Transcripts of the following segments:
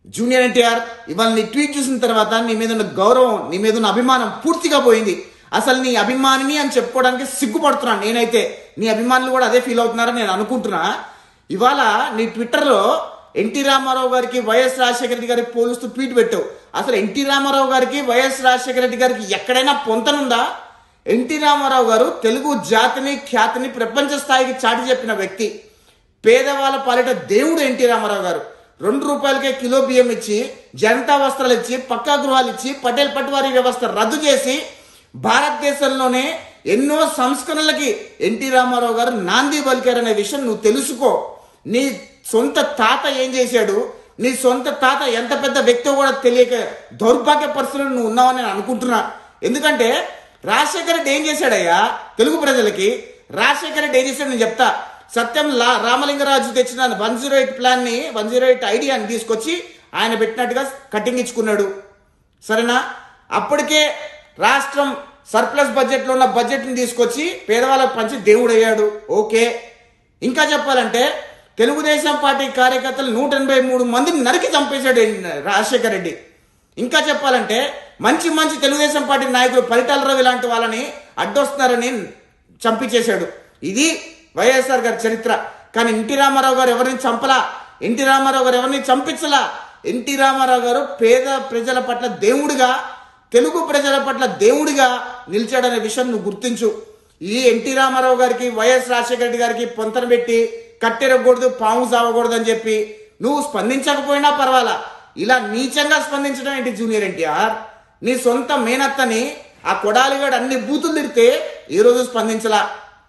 junior NTR ఇవాళ నీ tweet చూసిన తర్వాత నీ మీద ఉన్న గౌరవం నీ మీద ఉన్న అభిమానం పూర్తిగా పోయింది అసలు నీ అభిమానిని అని చెప్పుకోవడానికి సిగ్గుపడుతున్నాను నేనైతే నీ అభిమానులు కూడా అదే ఫీల్ అవుతున్నారని నేను అనుకుంటున్నా ఇవాళ నీ ట్విట్టర్లో ఎన్టీ రామారావు గారికి వైఎస్ రాజశేఖర రెడ్డి గారికి పోలుస్తూ ట్వీట్ పెట్టావు అసలు ఎన్టీ రామారావు గారికి వైఎస్ రాజశేఖర రెడ్డి గారికి ఎక్కడైనా పొంతనుందా ఎన్టీ రామారావు గారు తెలుగు జాతిని ఖ్యాతిని ప్రపంచ స్థాయికి చాటి చెప్పిన వ్యక్తి పేదవాళ్ళ పాలిట దేవుడు ఎన్టీ రామారావు గారు రెండు రూపాయలకే కిలో బియ్యం ఇచ్చి జనతా వస్త్రాలు ఇచ్చి పక్కా గృహాలు ఇచ్చి పటేల్ పట్వారీ వ్యవస్థ రద్దు చేసి భారతదేశంలోనే ఎన్నో సంస్కరణలకి ఎన్టీ రామారావు గారు నాంది పలికారనే విషయం నువ్వు తెలుసుకో నీ సొంత తాత ఏం చేశాడు నీ సొంత తాత ఎంత పెద్ద వ్యక్తో కూడా తెలియక దౌర్భాగ్య పరిస్థితుల్లో నువ్వు ఉన్నావని నేను అనుకుంటున్నా ఎందుకంటే రాజశేఖర రెడ్డి ఏం చేశాడయ్యా తెలుగు ప్రజలకి రాజశేఖర రెడ్డి ఏం చేశాడు నేను చెప్తా సత్యం లా రామలింగరాజు తెచ్చిన వన్ జీరో ఎయిట్ ప్లాన్ ని వన్ జీరో ఎయిట్ ఐడియాని తీసుకొచ్చి ఆయన పెట్టినట్టుగా కటింగ్ ఇచ్చుకున్నాడు సరేనా అప్పటికే రాష్ట్రం సర్ప్లస్ బడ్జెట్లో ఉన్న బడ్జెట్ని తీసుకొచ్చి పేదవాళ్ళకు పంచి దేవుడయ్యాడు ఓకే ఇంకా చెప్పాలంటే తెలుగుదేశం పార్టీ కార్యకర్తలు నూట ఎనభై మూడు మందిని నరికి చంపేశాడు రాజశేఖర రెడ్డి ఇంకా చెప్పాలంటే మంచి మంచి తెలుగుదేశం పార్టీ నాయకులు పరిటాల రవి లాంటి వాళ్ళని అడ్డొస్తున్నారని చంపించేశాడు ఇది వైఎస్ఆర్ గారి చరిత్ర కానీ ఎన్టీ రామారావు గారు ఎవరిని చంపలా ఎన్టీ రామారావు గారు ఎవరిని చంపించలా ఎన్టీ రామారావు గారు పేద ప్రజల పట్ల దేవుడిగా తెలుగు ప్రజల పట్ల దేవుడిగా నిలిచాడనే విషయం నువ్వు గుర్తించు ఈ ఎన్టీ రామారావు గారికి వైఎస్ రాజశేఖర రెడ్డి గారికి పొంతన పెట్టి కట్టెరగకూడదు పాము సావకూడదు అని చెప్పి నువ్వు స్పందించకపోయినా పర్వాలా ఇలా నీచంగా స్పందించడం ఏంటి జూనియర్ ఎన్టీఆర్ నీ సొంత మేనత్తని ఆ కొడాలిగాడు అన్ని బూతులు తిడితే ఈ రోజు స్పందించలా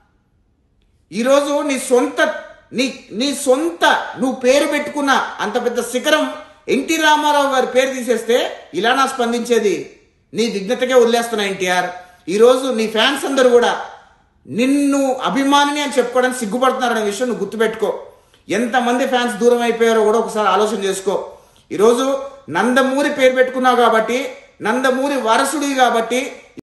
ఈరోజు నీ సొంత నీ నీ సొంత నువ్వు పేరు పెట్టుకున్న అంత పెద్ద శిఖరం ఎన్టీ రామారావు గారి పేరు తీసేస్తే ఇలా నా స్పందించేది నీ విఘ్నతకే వదిలేస్తున్నా ఎన్టీఆర్ ఈరోజు నీ ఫ్యాన్స్ అందరూ కూడా నిన్ను అభిమానిని అని చెప్పుకోవడానికి సిగ్గుపడుతున్నారనే విషయం నువ్వు గుర్తుపెట్టుకో ఎంతమంది ఫ్యాన్స్ దూరం అయిపోయారో కూడా ఒకసారి ఆలోచన చేసుకో ఈరోజు నందమూరి పేరు పెట్టుకున్నావు కాబట్టి నందమూరి వారసుడివి కాబట్టి